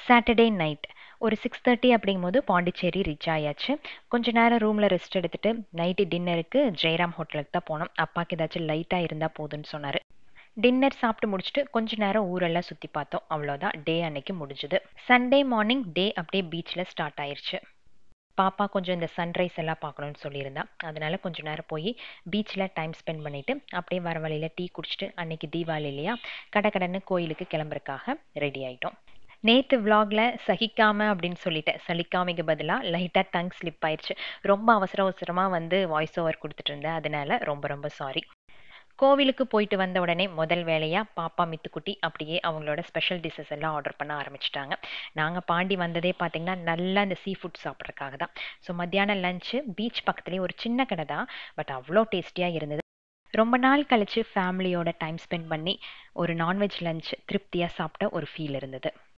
Saturday night ஒரு six thirty அப்படிங்கும்போது Pondicherry reach ஆயாச்சு கொஞ்ச நேரம் ரூமில் ரெஸ்ட் எடுத்துட்டு நைட்டு டின்னருக்கு ஜெயராம் ஹோட்டலுக்கு தான் போனோம் அப்பாவுக்கு ஏதாச்சும் லைட்டாக இருந்தால் போதும்னு சொன்னார் டின்னர் சாப்பிட்டு முடிச்சுட்டு கொஞ்ச நேரம் ஊரெல்லாம் சுற்றி பார்த்தோம் அவ்வளோதான் டே அன்னைக்கு முடிஞ்சுது சண்டே மார்னிங் டே அப்படியே பீச்சில் ஸ்டார்ட் ஆயிருச்சு பாப்பா கொஞ்சம் இந்த சன்ரைஸ் எல்லாம் பார்க்கணுன்னு சொல்லியிருந்தா அதனால கொஞ்ச நேரம் போய் பீச்சில் டைம் ஸ்பெண்ட் பண்ணிவிட்டு அப்படியே வர வழியில் டீ குடிச்சிட்டு அன்னைக்கு தீபாவளி இல்லையா கடை கடைன்னு கோயிலுக்கு கிளம்புறதுக்காக ரெடி ஆகிட்டோம் நேற்று விலாகில் சகிக்காம அப்படின்னு சொல்லிட்டேன் சலிக்காமைக்கு பதிலாக லைட்டாக டங் ஸ்லிப் ஆயிடுச்சு ரொம்ப அவசர அவசரமாக வந்து வாய்ஸ் ஓவர் கொடுத்துட்டு இருந்தேன் அதனால ரொம்ப ரொம்ப சாரி கோவிலுக்கு போயிட்டு வந்த உடனே முதல் வேலையாக பாப்பா மித்துக்குட்டி அப்படியே அவங்களோட ஸ்பெஷல் டிஷ்ஷஸ் எல்லாம் ஆர்டர் பண்ண ஆரம்பிச்சிட்டாங்க நாங்கள் பாண்டி வந்ததே பார்த்தீங்கன்னா நல்லா இந்த சீ ஃபுட் சாப்பிட்றதுக்காக தான் ஸோ மத்தியானம் லஞ்சு பீச் பக்கத்துலேயே ஒரு சின்ன கடை தான் பட் அவ்வளோ டேஸ்டியாக இருந்தது ரொம்ப நாள் கழித்து ஃபேமிலியோட டைம் ஸ்பெண்ட் பண்ணி ஒரு நான்வெஜ் லஞ்ச் திருப்தியாக சாப்பிட்ட ஒரு ஃபீல் இருந்தது